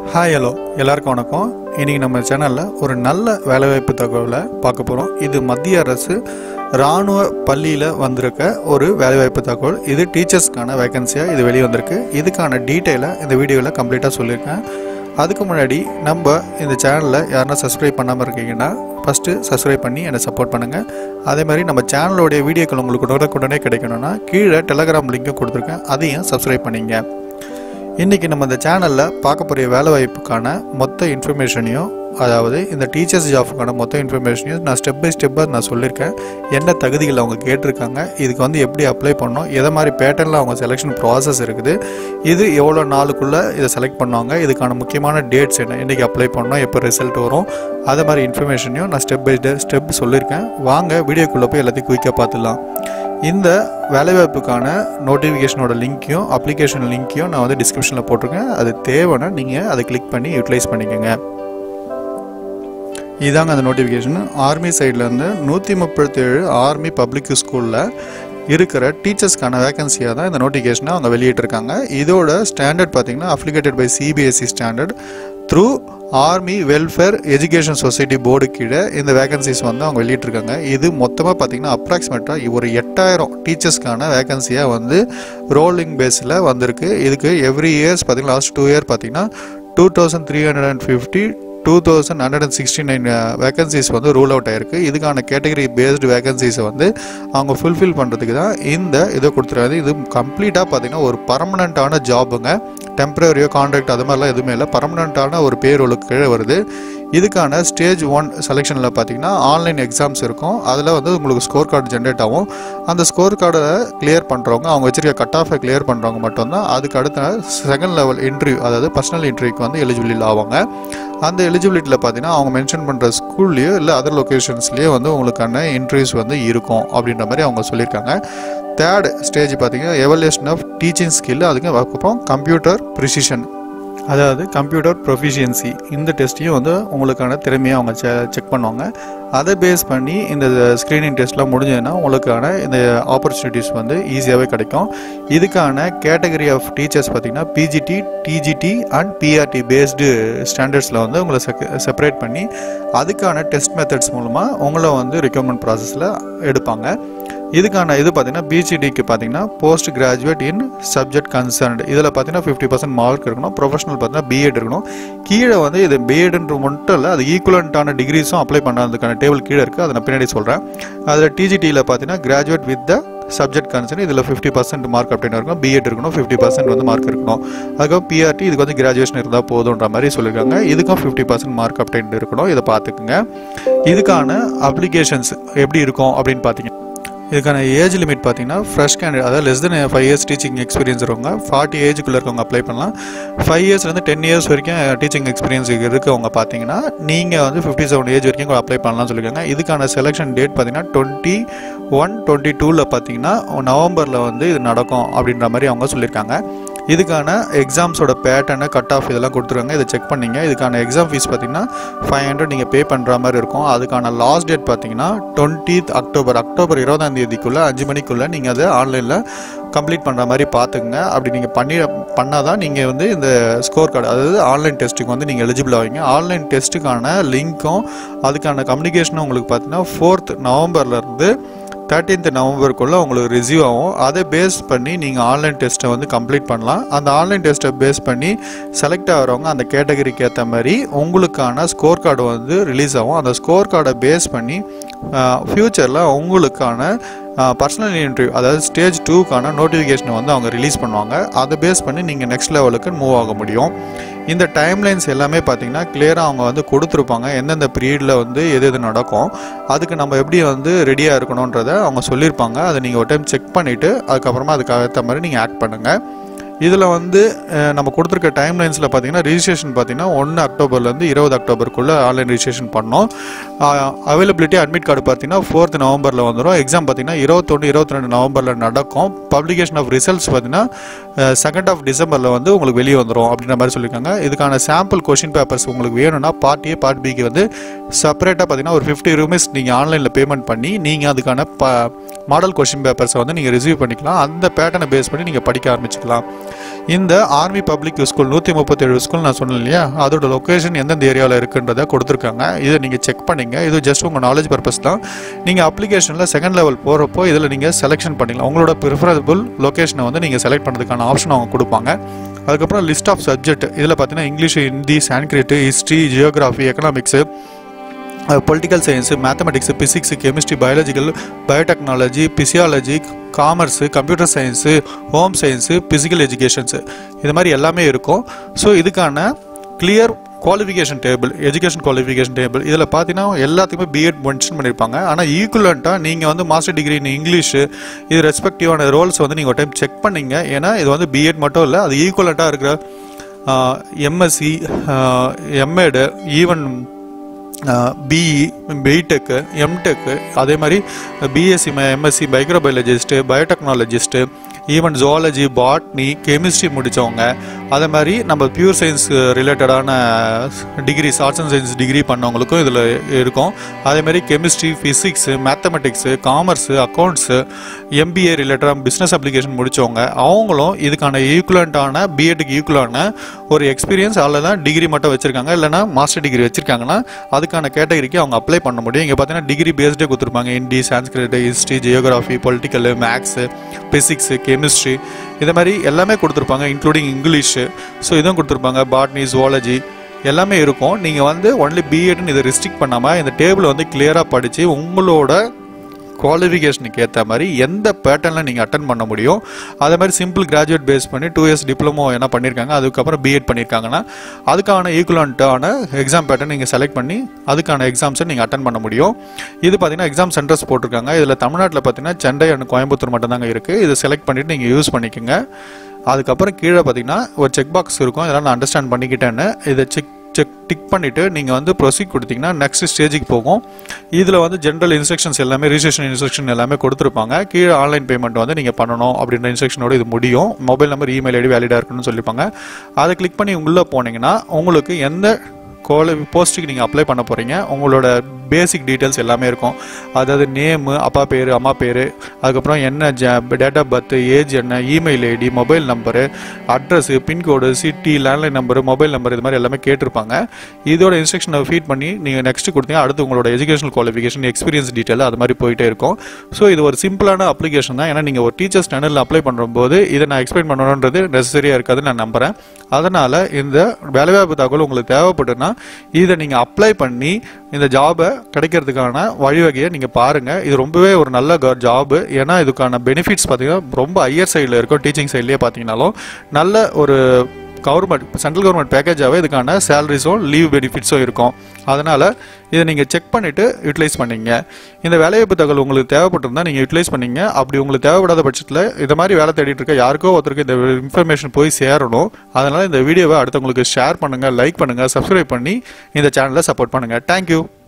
hi hello எல்லாருக்கும் வணக்கம் இன்றைக்கி நம்ம சேனலில் ஒரு நல்ல வேலைவாய்ப்பு தகவலை பார்க்க போகிறோம் இது மத்திய அரசு இராணுவ பள்ளியில் வந்திருக்க ஒரு வேலைவாய்ப்பு தகவல் இது டீச்சர்ஸ்க்கான வேகன்சியாக இது வெளியே வந்திருக்கு இதுக்கான டீட்டெயிலை இந்த வீடியோவில் கம்ப்ளீட்டாக சொல்லியிருக்கேன் அதுக்கு முன்னாடி நம்ம இந்த சேனலில் யாருன்னா சப்ஸ்கிரைப் பண்ணாமல் இருக்கீங்கன்னா ஃபஸ்ட்டு சப்ஸ்கிரைப் பண்ணி என்னை சப்போர்ட் பண்ணுங்கள் அதே மாதிரி நம்ம சேனலோடைய வீடியோக்கள் உங்களுக்கு உடனுக்குடனே கிடைக்கணும்னா கீழே டெலகிராம் லிங்க்கும் கொடுத்துருக்கேன் அதையும் சப்ஸ்கிரைப் பண்ணிங்க இன்றைக்கி நம்ம இந்த சேனலில் பார்க்க போகிற வேலைவாய்ப்புக்கான மொத்த இன்ஃபர்மேஷனையும் அதாவது இந்த டீச்சர்ஸ் ஜாப்புக்கான மொத்த இன்ஃபர்மேஷனையும் நான் ஸ்டெப் பை ஸ்டெப்பாக நான் சொல்லியிருக்கேன் என்ன தகுதிகள் அவங்க கேட்டிருக்காங்க இதுக்கு வந்து எப்படி அப்ளை பண்ணணும் எதை மாதிரி பேட்டர்னில் அவங்க செலெக்ஷன் ப்ராசஸ் இருக்குது இது எவ்வளோ நாளுக்குள்ளே இதை செலக்ட் பண்ணுவாங்க இதுக்கான முக்கியமான டேட்ஸ் என்ன இன்றைக்கி அப்ளை பண்ணணும் எப்போ ரிசல்ட் வரும் அதே மாதிரி இன்ஃபர்மேஷனையும் நான் ஸ்டெப் பை ஸ்டெப் சொல்லியிருக்கேன் வாங்க வீடியோக்குள்ளே போய் எல்லாத்தையும் குயிக்காக பார்த்துடலாம் இந்த வேலைவாய்ப்புக்கான நோட்டிஃபிகேஷனோட லிங்க்கையும் அப்ளிகேஷன் லிங்க்கையும் நான் வந்து டிஸ்கிரிப்ஷனில் போட்டிருக்கேன் அது தேவைன்னா நீங்கள் அதை கிளிக் பண்ணி யூட்டிலைஸ் பண்ணிக்கோங்க இதாங்க அந்த நோட்டிஃபிகேஷன் ஆர்மி சைட்லேருந்து நூற்றி முப்பத்தேழு ஆர்மி பப்ளிக் ஸ்கூலில் இருக்கிற டீச்சர்ஸ்க்கான வேகன்சியாக தான் இந்த நோட்டிஃபிகேஷனை அவங்க வெளியிட்டிருக்காங்க இதோட ஸ்டாண்டர்ட் பார்த்தீங்கன்னா affiliated by CBSE standard through army welfare education society board கீழே இந்த வேகன்சிஸ் வந்து அவங்க வெளியிட்டிருக்காங்க இது மொத்தமாக பார்த்தீங்கன்னா அப்ராக்சிமேட்டாக ஒரு எட்டாயிரம் டீச்சர்ஸ்க்கான வேகன்சியாக வந்து ரோலிங் பேஸில் வந்திருக்கு இதுக்கு எவ்ரி இயர்ஸ் பார்த்தீங்கன்னா லாஸ்ட் டூ இயர் பார்த்தீங்கன்னா two thousand three hundred and fifty two thousand hundred and sixty nine vacancies வந்து ரூல் அவுட் ஆயிருக்கு இதுக்கான கேட்டகரி பேஸ்டு வேகன்சிஸை வந்து அவங்க ஃபுல்ஃபில் பண்ணுறதுக்கு தான் இந்த இதை கொடுத்துருக்காது இது கம்ப்ளீட்டாக பார்த்தீங்கன்னா ஒரு பர்மனண்ட்டான ஜாபுங்க டெம்பரரியோ கான்ட்ராக்ட் அது மாதிரிலாம் எதுவுமே இல்லை பர்மனண்ட்டான ஒரு பேரோலுக்கு கீழே வருது இதுக்கான ஸ்டேஜ் ஒன் செலெக்ஷனில் பார்த்தீங்கன்னா ஆன்லைன் எக்ஸாம்ஸ் இருக்கும் அதில் வந்து உங்களுக்கு ஸ்கோர் கார்டு ஜென்ரேட் ஆகும் அந்த ஸ்கோர் கார்டை கிளியர் பண்ணுறவங்க அவங்க வச்சிருக்க கட் ஆஃபை கிளியர் பண்ணுறவங்க மட்டும்தான் அதுக்கு அடுத்த செகண்ட் லெவல் இன்டர்வியூ அதாவது பர்சனல் இன்டர்வியூக்கு வந்து எலிஜிபிலிட்டி ஆவாங்க அந்த எலிஜிபிலிட்டியில் பார்த்தீங்கன்னா அவங்க மென்ஷன் பண்ணுற ஸ்கூல்லையோ இல்லை அதர் லொக்கேஷன்ஸ்லேயோ வந்து உங்களுக்கான இன்டர்வியூஸ் வந்து இருக்கும் அப்படின்ற மாதிரி அவங்க சொல்லியிருக்காங்க தேர்ட் ஸ்டேஜ் பார்த்தீங்கன்னா எவல்யூஷன் ஆஃப் டீச்சிங் ஸ்கில் அதுக்கு அப்புறம் கம்ப்யூட்டர் ப்ரிசிஷன் அதாவது கம்ப்யூட்டர் ப்ரொஃபிஷியன்சி இந்த டெஸ்ட்டையும் வந்து உங்களுக்கான திறமையை அவங்க செ செக் பண்ணுவாங்க அதை பேஸ் பண்ணி இந்த ஸ்க்ரீனிங் டெஸ்ட்லாம் முடிஞ்சதுன்னா உங்களுக்கான இந்த ஆப்பர்ச்சுனிட்டிஸ் வந்து ஈஸியாகவே கிடைக்கும் இதுக்கான கேட்டகரி ஆஃப் டீச்சர்ஸ் பார்த்திங்கன்னா PGT TGT and PRT based ஸ்டாண்டர்ட்ஸில் வந்து உங்களை செப்பரேட் பண்ணி அதுக்கான டெஸ்ட் மெத்தட்ஸ் மூலமாக உங்களை வந்து ரெக்யூர்மெண்ட் ப்ராசஸில் எடுப்பாங்க இதுக்கான இது பார்த்தீங்கன்னா பிஜிடிக்கு பார்த்தீங்கன்னா post graduate in subject concerned இதில் பார்த்தீங்கன்னா ஃபிஃப்டி பர்சன்ட் மார்க் இருக்கணும் ப்ரொஃபஷனல் பார்த்தீங்கன்னா பிஎட் இருக்கணும் கீழே வந்து இது பிஎட்ன்ற மட்டும் இல்லை அது ஈக்குவலண்ட்டான டிகிரிஸும் அப்ளை பண்ணுறதுக்கான டேபிள் கீழே இருக்குது அதை நான் பின்னாடி சொல்கிறேன் அதில் டிஜிடியில் பார்த்தீங்கன்னா graduate with the subject concern இதில் ஃபிஃப்டி பர்சன்ட் மார்க் அப்படின்னு இருக்கும் பிஎட் இருக்கணும் ஃபிஃப்டி பர்சன்ட் வந்து மார்க் இருக்கணும் அதுக்கப்புறம் பிஆர்டி இதுக்கு வந்து கிராஜுவேஷன் இருந்தால் போதுன்ற மாதிரி சொல்லியிருக்காங்க இதுக்கும் ஃபிஃப்டி பர்சன்ட் மார்க் அப்படின்னு இருக்கணும் இதை பார்த்துக்குங்க இதுக்கான அப்ளிகேஷன்ஸ் எப்படி இருக்கும் அப்படின்னு பார்த்தீங்கன்னா இதுக்கான ஏஜ் லிமிட் பார்த்தீங்கன்னா ஃப்ரெஷ் கேண்டிடேட் அதாவது less than five years teaching experience இருக்கவங்க ஃபார்ட்டி ஏஜுக்குள்ளே இருக்கவங்க அப்ளை பண்ணலாம் ஃபைவ் இயர்ஸ்லேருந்து டென் இயர்ஸ் வரைக்கும் டீச்சிங் எக்ஸ்பீரியன்ஸ் இருக்கவங்க பார்த்தீங்கன்னா நீங்கள் வந்து ஃபிஃப்டி செவன் ஏஜ் வரைக்கும் அப்ளை பண்ணலாம்னு சொல்லியிருக்காங்க இதுக்கான செலெக்ஷன் டேட் பார்த்தீங்கன்னா டுவெண்ட்டி ஒன் டுவெண்ட்டி டூவில் பார்த்தீங்கன்னா நவம்பரில் வந்து இது நடக்கும் அப்படின்ற மாதிரி அவங்க சொல்லியிருக்காங்க இதுக்கான எக்ஸாம்ஸோட பேட்டர்னு கட் ஆஃப் இதெல்லாம் கொடுத்துருக்காங்க இதை செக் பண்ணிங்க இதுக்கான எக்ஸாம் ஃபீஸ் பார்த்தீங்கன்னா ஃபைவ் ஹண்ட்ரட் நீங்கள் பே பண்ணுற மாதிரி இருக்கும் அதுக்கான லாஸ்ட் டேட் பார்த்தீங்கன்னா டுவெண்ட்டீத் அக்டோபர் அக்டோபர் இருபதாம் தேதிக்குள்ளே அஞ்சு மணிக்குள்ளே நீங்கள் அதை ஆன்லைனில் கம்ப்ளீட் பண்ணுற மாதிரி பார்த்துக்குங்க அப்படி நீங்கள் பண்ணி பண்ணால் தான் நீங்கள் வந்து இந்த ஸ்கோர் கார்டு அதாவது ஆன்லைன் டெஸ்ட்டுக்கு வந்து நீங்கள் எலிஜிபிள் ஆவீங்க ஆன்லைன் டெஸ்ட்டுக்கான லிங்க்கும் அதுக்கான கம்யூனிகேஷனும் உங்களுக்கு பார்த்தீங்கன்னா ஃபோர்த் நவம்பர்லேருந்து தேர்ட்டீன்த் நவம்பருக்குள்ளே உங்களுக்கு ரிசீவ் ஆகும் அதை பேஸ் பண்ணி நீங்கள் ஆன்லைன் டெஸ்ட்டை வந்து கம்ப்ளீட் பண்ணலாம் அந்த ஆன்லைன் டெஸ்ட்டை பேஸ் பண்ணி செலக்ட் ஆகிறவங்க அந்த கேட்டகரிக்கு ஏற்ற மாதிரி உங்களுக்கான ஸ்கோர் கார்டு வந்து ரிலீஸ் ஆகும் அந்த ஸ்கோர் கார்டை பேஸ் பண்ணி ஃப்யூச்சரில் உங்களுக்கான பர்சனல் இன்டர்வியூ அதாவது ஸ்டேஜ் டூக்கான நோட்டிஃபிகேஷனை வந்து அவங்க ரிலீஸ் பண்ணுவாங்க அதை பேஸ் பண்ணி நீங்கள் நெக்ஸ்ட் லெவலுக்கு மூவ் ஆக முடியும் இந்த டைம்லைன்ஸ் எல்லாமே பார்த்தீங்கன்னா கிளியராக அவங்க வந்து கொடுத்துருப்பாங்க எந்தெந்த பீரியடில் வந்து எது எது நடக்கும் அதுக்கு நம்ம எப்படி வந்து ரெடியாக இருக்கணுன்றதை அவங்க சொல்லியிருப்பாங்க அதை நீங்கள் ஒரு டைம் செக் பண்ணிவிட்டு அதுக்கப்புறமா அதுக்கு ஏற்ற மாதிரி நீங்கள் ஆக்ட் பண்ணுங்கள் இதில் வந்து நம்ம கொடுத்துருக்க டைம் லைன்ஸில் பார்த்தீங்கன்னா ரிஜிஸ்ட்ரேஷன் பார்த்தீங்கன்னா ஒன்று அக்டோபர்லேருந்து இருபது அக்டோபருக்குள்ளே ஆன்லைன் ரிஜிஸ்ட்ரேஷன் பண்ணோம் அவைலபிலிட்டி அட்மிட் கார்டு பார்த்தீங்கன்னா ஃபோர்த் நவம்பரில் வந்துடும் எக்ஸாம் பார்த்தீங்கன்னா இருபத்தொன்று இருபத்தி ரெண்டு நவம்பரில் நடக்கும் பப்ளிகேஷன் ஆஃப் ரிசல்ட்ஸ் பார்த்தீங்கன்னா செகண்ட் ஆஃப் டிசம்பரில் வந்து உங்களுக்கு வெளியே வந்துடும் அப்படின்ற மாதிரி சொல்லியிருக்காங்க இதுக்கான சாம்பிள் கொஷின் பேப்பர்ஸ் உங்களுக்கு வேணும்னா பார்ட் ஏ பார்ட் பிக்கு வந்து செப்பரேட்டாக பார்த்தீங்கன்னா ஒரு ஃபிஃப்டி ருபீஸ் நீங்கள் ஆன்லைனில் பேமெண்ட் பண்ணி நீங்கள் அதுக்கான ப மாடல் கொஷின் பேப்பர்ஸை வந்து நீங்கள் ரிசீவ் பண்ணிக்கலாம் அந்த பேட்டர்னை பேஸ் பண்ணி நீங்கள் படிக்க ஆரம்பிச்சுக்கலாம் இந்த ஆர்மி பப்ளிக் ஸ்கூல் நூற்றி முப்பத்தேழு ஸ்கூல் நான் சொன்னேன் இல்லையா அதோட லொக்கேஷன் எந்தெந்த ஏரியாவில் இருக்குன்றதை கொடுத்துருக்காங்க இதை நீங்கள் செக் பண்ணிங்க இது ஜஸ்ட் உங்கள் நாலேஜ் பர்பஸ் தான் நீங்கள் அப்ளிகேஷனில் செகண்ட் லெவல் போகிறப்போ இதில் நீங்கள் செலெக்ஷன் பண்ணிக்கலாம் உங்களோட ப்ரிஃபரபிள் லொக்கேஷனை வந்து நீங்கள் செலக்ட் பண்ணுறதுக்கான ஆப்ஷன் அவங்க கொடுப்பாங்க அதுக்கப்புறம் லிஸ்ட் ஆஃப் சப்ஜெக்ட் இதில் பார்த்தீங்கன்னா English Hindi Sanskrit history geography economics political science mathematics physics chemistry biological biotechnology physiology commerce computer science home science physical educations இது மாதிரி எல்லாமே இருக்கும் ஸோ இதுக்கான clear qualification table education qualification table இதில் பார்த்தீங்கன்னா எல்லாத்துக்குமே பிஎட் மென்ஷன் பண்ணியிருப்பாங்க ஆனால் ஈக்குவலண்ட்டாக நீங்கள் வந்து மாஸ்டர் டிகிரி இன் இங்கிலீஷு இது ரெஸ்பெக்டிவான ரோல்ஸ் வந்து நீங்கள் ஒரு டைம் செக் பண்ணீங்க ஏன்னா இது வந்து பிஎட் மட்டும் இல்லை அது ஈக்குவலண்ட்டாக இருக்கிற MSc MEd even BE BTech MTech அதே மாதிரி BSc MSc microbiologist biotechnologist even zoology botany chemistry முடித்தவங்க அதே மாதிரி நம்ம பியூர் சயின்ஸ் ரிலேட்டடான degrees arts and science degree பண்ணவங்களுக்கும் இதில் இருக்கும் அதே மாதிரி chemistry physics mathematics commerce accounts MBA ரிலேட்டடாக பிஸ்னஸ் அப்ளிகேஷன் முடித்தவங்க அவங்களும் இதுக்கான ஈக்குவலண்ட்டான பிஎட்டுக்கு ஈக்குவலான ஒரு எக்ஸ்பீரியன்ஸ் அல்லது டிகிரி மட்டும் வச்சுருக்காங்க இல்லைனா மாஸ்டர் டிகிரி வச்சுருக்காங்கன்னா அதுக்கான கேட்டகரிக்கு அவங்க அப்ளை பண்ண முடியும் இங்கே பார்த்தீங்கன்னா டிகிரி பேஸ்டே கொடுத்துருப்பாங்க Hindi Sanskrit history geography political maths physics chemistry இது மாதிரி எல்லாமே கொடுத்துருப்பாங்க இன்க்ளூடிங் இங்கிலீஷு ஸோ இதுவும் கொடுத்துருப்பாங்க பாட்னி ஜுவாலஜி எல்லாமே இருக்கும் நீங்கள் வந்து ஒன்லி பிஎட்னு இதை ரெஸ்ட்ரிக்ட் பண்ணாமல் இந்த டேபிள் வந்து கிளியராக படித்து உங்களோட குவாலிஃபிகேஷனுக்கு ஏற்ற மாதிரி எந்த பேட்டர்னில் நீங்கள் அட்டன் பண்ண முடியும் அதே மாதிரி சிம்பிள் கிராஜுவேட் பேஸ் பண்ணி டூ இயர்ஸ் டிப்ளமோ என்ன பண்ணியிருக்காங்க அதுக்கப்புறம் பிஎட் பண்ணியிருக்காங்கன்னா அதுக்கான ஈக்குவலண்ட்டான எக்ஸாம் பேட்டர்ன் நீங்கள் செலக்ட் பண்ணி அதுக்கான எக்ஸாம்ஸை நீங்கள் அட்டன் பண்ண முடியும் இது பார்த்தீங்கன்னா எக்ஸாம் சென்டர்ஸ் போட்டிருக்காங்க இதில் தமிழ்நாட்டில் பார்த்தீங்கன்னா சென்னை அண்ட் கோயம்புத்தூர் மட்டும்தாங்க இருக்குது இதை செலக்ட் பண்ணிவிட்டு நீங்கள் யூஸ் பண்ணிக்கோங்க அதுக்கப்புறம் கீழே பார்த்தீங்கன்னா ஒரு செக் பாக்ஸ் இருக்கும் இதெல்லாம் நான் அண்டர்ஸ்டாண்ட் பண்ணிக்கிட்டேன்னு இதை செக் செக் டிக் பண்ணிவிட்டு நீங்கள் வந்து ப்ரொசீட் கொடுத்தீங்கன்னா நெக்ஸ்ட் ஸ்டேஜுக்கு போகும் இதில் வந்து ஜென்ரல் இன்ஸ்ட்ரக்ஷன்ஸ் எல்லாமே ரிஜிஸ்ட்ரேஷன் இன்ஸ்ட்ரக்ஷன் எல்லாமே கொடுத்துருப்பாங்க கீழே ஆன்லைன் பேமெண்ட் வந்து நீங்கள் பண்ணணும் அப்படின்ற இன்ஸ்ட்ரக்ஷனோட இது முடியும் மொபைல் நம்பர் இமெயில் ஐடி வேலிடாக இருக்குன்னு சொல்லியிருப்பாங்க அதை கிளிக் பண்ணி உள்ளே போனீங்கன்னா உங்களுக்கு எந்த கோல போஸ்ட்டுக்கு நீங்கள் அப்ளை பண்ண போகிறீங்க உங்களோட பேசிக் டீட்டெயில்ஸ் எல்லாமே இருக்கும் அதாவது நேமு அப்பா பேர் அம்மா பேர் அதுக்கப்புறம் என்ன டேட் ஆஃப் பர்த் ஏஜ் என்ன email ID mobile number address pincode city landline number mobile number இது மாதிரி எல்லாமே கேட்டிருப்பாங்க இதோட இன்ஸ்ட்ரக்ஷனை ஃபீட் பண்ணி நீங்கள் நெக்ஸ்ட் கொடுத்தீங்க அடுத்து உங்களோட எஜுகேஷனல் குவாலிஃபிகேஷன் எக்ஸ்பீரியன்ஸ் டீட்டெயில் அது மாதிரி போயிட்டே இருக்கும் ஸோ இது ஒரு சிம்பிளான அப்ளிகேஷன் தான் ஏன்னா நீங்கள் ஒரு டீச்சர் ஸ்டாண்டர்டில் அப்ளை பண்ணும்போது இதை நான் எக்ஸ்பிளைன் பண்ணணுன்றது நெசசரியாக இருக்காதுன்னு நான் நம்புகிறேன் அதனால் இந்த வேலைவாய்ப்பு தகவல் உங்களுக்கு தேவைப்பட்டுன்னா இதை நீங்கள் அப்ளை பண்ணி இந்த ஜாபை கிடைக்கிறதுக்கான வழிவகையை நீங்கள் பாருங்கள் இது ரொம்பவே ஒரு நல்ல ஜாபு ஏன்னா இதுக்கான பெனிஃபிட்ஸ் பார்த்தீங்கன்னா ரொம்ப ஹையர் சைடில் இருக்கும் டீச்சிங் சைட்லேயே பார்த்தீங்கன்னாலும் நல்ல ஒரு கவர்மெண்ட் சென்ட்ரல் கவர்மெண்ட் பேக்கேஜாகவே இதுக்கான சேலரிஸும் லீவ் பெனிஃபிட்ஸும் இருக்கும் அதனால் இதை நீங்கள் செக் பண்ணிவிட்டு யூட்டிலைஸ் பண்ணிங்க இந்த வேலைவாய்ப்பு தகவல் உங்களுக்கு தேவைப்பட்டிருந்தா நீங்கள் யூட்டிலைஸ் பண்ணீங்க அப்படி உங்களுக்கு தேவைப்படாத பட்சத்தில் இந்த மாதிரி வேலை தேடிட்டு இருக்க யாருக்கோ ஒருத்தருக்கு இந்த இன்ஃபர்மேஷன் போய் சேரணும் அதனால் இந்த வீடியோவை அடுத்தவங்களுக்கு ஷேர் பண்ணுங்கள் லைக் பண்ணுங்கள் சப்ஸ்கிரைப் பண்ணி இந்த சேனலை சப்போர்ட் பண்ணுங்கள் தேங்க்யூ